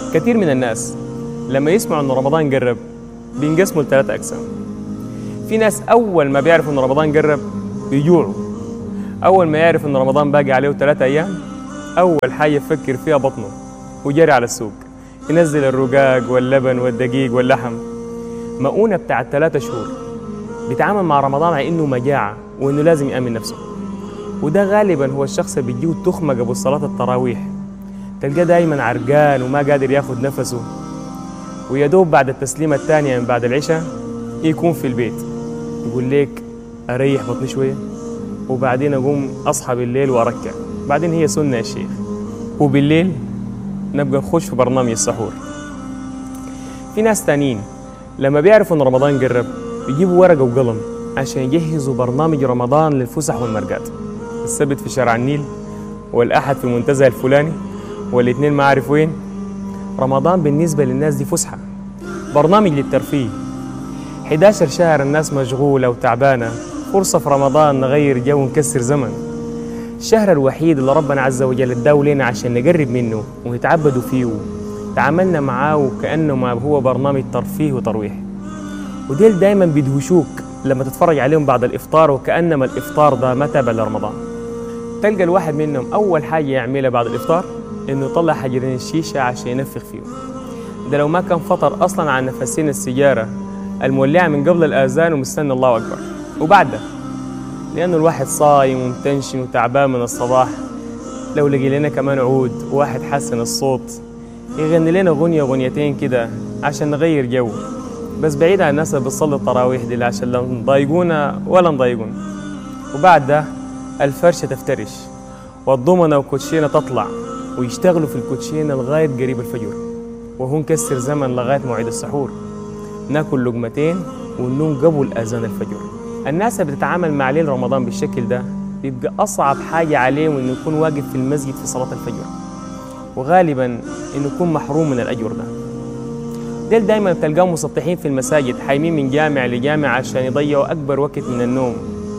كثير من الناس لما يسمعوا ان رمضان قرب بينقسموا لثلاثة أقسام في ناس أول ما بيعرفوا ان رمضان قرب بيجوعوا أول ما يعرف ان رمضان باقي عليه ثلاثة أيام أول حاجة يفكر فيها بطنه وجري على السوق ينزل الرقاق واللبن والدقيق واللحم مؤونة بتاعت ثلاثة شهور بيتعامل مع رمضان على إنه مجاعة وإنه لازم يأمن نفسه وده غالبا هو الشخص اللي بيجيه تخمة قبل صلاة التراويح تلقاه دايما عرقان وما قادر ياخد نفسه ويا دوب بعد التسليمة الثانية من بعد العشاء يكون في البيت يقول لك أريح بطني شوية وبعدين أقوم أصحى بالليل وأركع بعدين هي سنة يا شيخ وبالليل نبقى نخش في برنامج السحور في ناس تانيين لما بيعرفوا ان رمضان قرب يجيبوا ورقه وقلم عشان يجهزوا برنامج رمضان للفسح والمرقات السبت في شارع النيل والاحد في المنتزه الفلاني والاثنين ما عارف وين رمضان بالنسبه للناس دي فسحه برنامج للترفيه 11 شهر الناس مشغوله وتعبانه فرصه في رمضان نغير جو ونكسر زمن الشهر الوحيد اللي ربنا عز وجل اداه لنا عشان نقرب منه ونتعبدوا فيه تعاملنا معاه وكأنه ما هو برنامج ترفيه وترويح وديل دايما بيدهشوك لما تتفرج عليهم بعد الإفطار وكأنما الإفطار ده متى لرمضان تلقى الواحد منهم أول حاجة يعملها بعد الإفطار إنه يطلع حجرين الشيشة عشان ينفخ فيهم ده لو ما كان فطر أصلا عن نفسين السيجارة المولعة من قبل الآذان ومستني الله أكبر وبعد ده لأنه الواحد صايم ومتنشن وتعبان من الصباح لو لقي لنا كمان عود وواحد حسن الصوت يغني لنا غنية غنيتين كده عشان نغير جو بس بعيد عن الناس اللي بتصلي التراويح دي عشان لا نضايقونا ولا نضايقون وبعد ده الفرشة تفترش والضمنة والكوتشينة تطلع ويشتغلوا في الكوتشينة لغاية قريب الفجر وهو نكسر زمن لغاية موعد السحور ناكل لقمتين وننوم قبل أذان الفجر الناس اللي بتتعامل مع ليل رمضان بالشكل ده بيبقى أصعب حاجة عليهم إنه يكون واقف في المسجد في صلاة الفجر وغالبا انه يكون محروم من الاجر ده ديل دايما بتلقاهم مسطحين في المساجد حايمين من جامع لجامع عشان يضيعوا اكبر وقت من النوم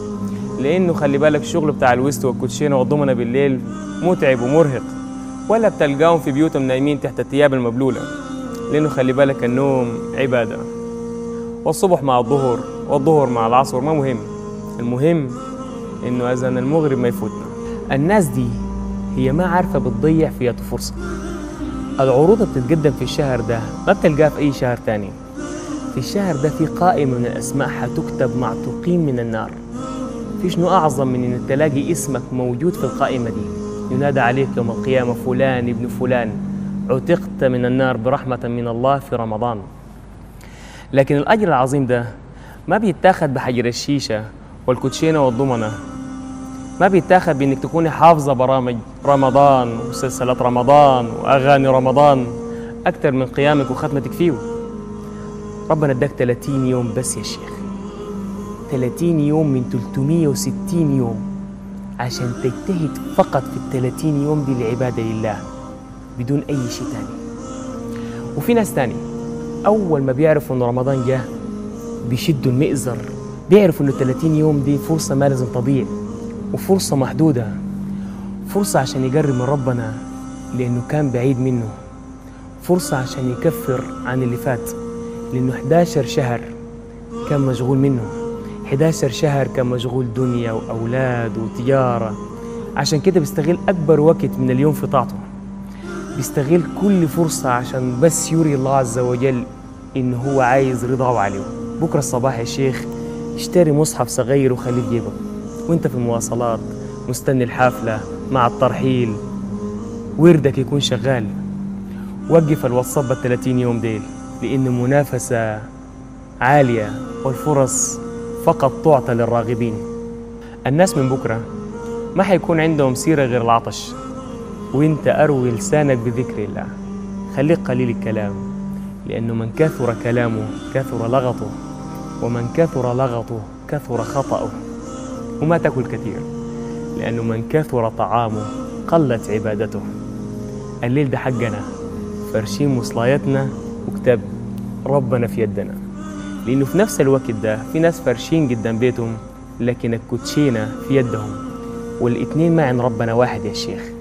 لانه خلي بالك الشغل بتاع الويست والكوتشينه والضمنه بالليل متعب ومرهق ولا بتلقاهم في بيوتهم نايمين تحت الثياب المبلوله لانه خلي بالك النوم عباده والصبح مع الظهر والظهر مع العصر ما مهم المهم انه اذان المغرب ما يفوتنا الناس دي هي ما عارفة بتضيع فيها فرصة العروض اللي بتتقدم في الشهر ده ما بتلقاها في أي شهر تاني في الشهر ده في قائمة من الأسماء حتكتب معتوقين من النار في شنو أعظم من إن تلاقي اسمك موجود في القائمة دي ينادى عليك يوم القيامة فلان ابن فلان عتقت من النار برحمة من الله في رمضان لكن الأجر العظيم ده ما بيتاخد بحجر الشيشة والكوتشينة والضمنة ما بيتاخد بانك تكوني حافظه برامج رمضان وسلسله رمضان واغاني رمضان اكثر من قيامك وختمتك فيه ربنا اداك 30 يوم بس يا شيخ 30 يوم من 360 يوم عشان تجتهد فقط في ال 30 يوم دي العباده لله بدون اي شيء تاني وفي ناس تاني اول ما بيعرفوا ان رمضان جه بيشدوا المئزر بيعرفوا انه 30 يوم دي فرصه ما لازم تضيع وفرصة محدودة فرصة عشان يقرب من ربنا لأنه كان بعيد منه فرصة عشان يكفر عن اللي فات لأنه 11 شهر كان مشغول منه 11 شهر كان مشغول دنيا وأولاد وتجارة عشان كده بيستغل أكبر وقت من اليوم في طاعته بيستغل كل فرصة عشان بس يري الله عز وجل إنه هو عايز رضاه عليه بكرة الصباح يا شيخ اشتري مصحف صغير وخليه في جيبك وانت في المواصلات مستني الحافلة مع الترحيل وردك يكون شغال وقف الواتساب بال 30 يوم ديل لأن منافسة عالية والفرص فقط تعطى للراغبين الناس من بكرة ما حيكون عندهم سيرة غير العطش وانت أروي لسانك بذكر الله خليك قليل الكلام لأنه من كثر كلامه كثر لغطه ومن كثر لغطه كثر خطأه وما تاكل كثير لأنه من كثر طعامه قلت عبادته الليل ده حقنا فرشين مصلايتنا وكتاب ربنا في يدنا لأنه في نفس الوقت ده في ناس فرشين قدام بيتهم لكن الكوتشينة في يدهم والاتنين معن ربنا واحد يا شيخ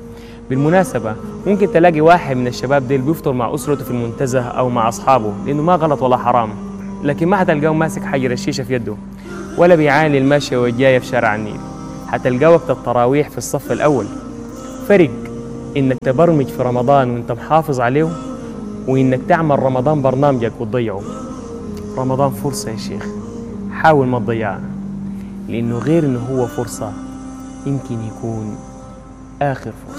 بالمناسبة ممكن تلاقي واحد من الشباب ديل بيفطر مع أسرته في المنتزه أو مع أصحابه لأنه ما غلط ولا حرام لكن ما حتلقاه ماسك حجر الشيشة في يده ولا بيعاني الماشية والجاية في شارع النيل حتلقاه وقت التراويح في الصف الأول فرق إنك تبرمج في رمضان وإنت محافظ عليه وإنك تعمل رمضان برنامجك وتضيعه رمضان فرصة يا شيخ حاول ما تضيعها لأنه غير إنه هو فرصة يمكن يكون آخر فرصة